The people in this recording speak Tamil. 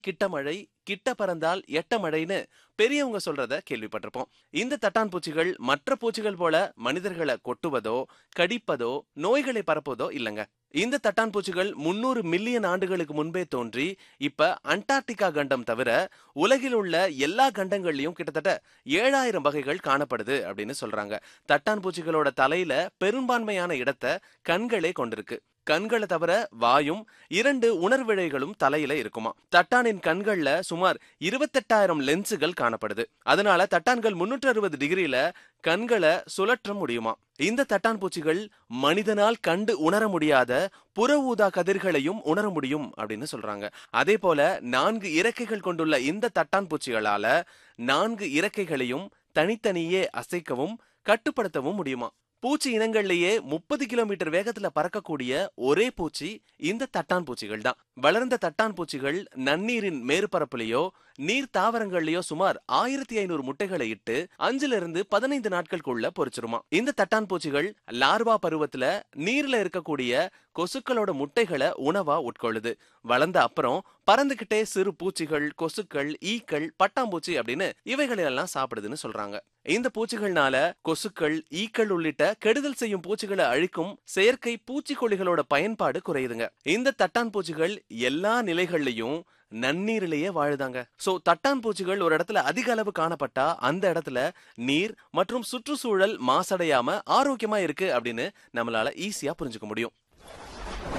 கிட்ட மழை கிட்ட பறந்தால் எட்ட மழைன்னு பெரியவங்க சொல்றத கேள்விப்பட்டிருப்போம் இந்த தட்டான் பூச்சிகள் மற்ற பூச்சிகள் போல மனிதர்களை கொட்டுவதோ கடிப்பதோ நோய்களை பரப்புவதோ இல்லைங்க இந்த தட்டான் பூச்சிகள் முன்னூறு மில்லியன் ஆண்டுகளுக்கு முன்பே தோன்றி இப்ப அண்டார்டிகா கண்டம் தவிர உலகில் உள்ள எல்லா கண்டங்கள்லயும் கிட்டத்தட்ட ஏழாயிரம் வகைகள் காணப்படுது அப்படின்னு சொல்றாங்க தட்டான் பூச்சிகளோட தலையில பெரும்பான்மையான இடத்தை கண்களே கொண்டிருக்கு கண்களை தவிர வாயும் இரண்டு உணர்விழைகளும் தலையில இருக்குமா தட்டானின் கண்கள்ல சுமார் இருபத்தெட்டாயிரம் லென்ஸுகள் காணப்படுது அதனால தட்டான்கள் முன்னூற்று அறுபது டிகிரியில கண்களை சுழற்ற முடியுமா இந்த தட்டான் பூச்சிகள் மனிதனால் கண்டு உணர முடியாத புற ஊதா கதிர்களையும் உணர முடியும் அப்படின்னு சொல்றாங்க அதே போல நான்கு இறக்கைகள் கொண்டுள்ள இந்த தட்டான் பூச்சிகளால நான்கு இறக்கைகளையும் தனித்தனியே அசைக்கவும் கட்டுப்படுத்தவும் முடியுமா பூச்சி இனங்கள்லயே முப்பது கிலோமீட்டர் வேகத்துல பறக்கக்கூடிய ஒரே பூச்சி இந்த தட்டான் பூச்சிகள் தான் வளர்ந்த தட்டான் பூச்சிகள் நன்னீரின் மேற்பரப்புலயோ நீர் தாவரங்கள்லயோ சுமார் ஆயிரத்தி ஐநூறு முட்டைகளை இட்டு அஞ்சுல இருந்து பதினைந்து நாட்களுக்குள்ள பொறிச்சிருமா இந்த தட்டான் பூச்சிகள் லார்வா பருவத்துல நீர்ல இருக்கக்கூடிய கொசுக்களோட முட்டைகளை உணவா உட்கொள்ளுது வளர்ந்த அப்புறம் பறந்துகிட்டே சிறு பூச்சிகள் கொசுக்கள் ஈக்கள் பட்டாம்பூச்சி அப்படின்னு இவைகளெல்லாம் சாப்பிடுதுன்னு சொல்றாங்க இந்த பூச்சிகள்னால கொசுக்கள் ஈக்கள் உள்ளிட்ட கெடுதல் செய்யும் பூச்சிகளை அழிக்கும் செயற்கை பூச்சிக்கொல்லிகளோட பயன்பாடு குறையுதுங்க இந்த தட்டான் பூச்சிகள் எல்லா நிலைகள்லயும் நன்னீரிலேயே வாழுதாங்க சோ தட்டான் பூச்சிகள் ஒரு இடத்துல அதிக அளவு காணப்பட்டா அந்த இடத்துல நீர் மற்றும் சுற்றுச்சூழல் மாசடையாம ஆரோக்கியமா இருக்கு அப்படின்னு நம்மளால ஈஸியா புரிஞ்சுக்க முடியும்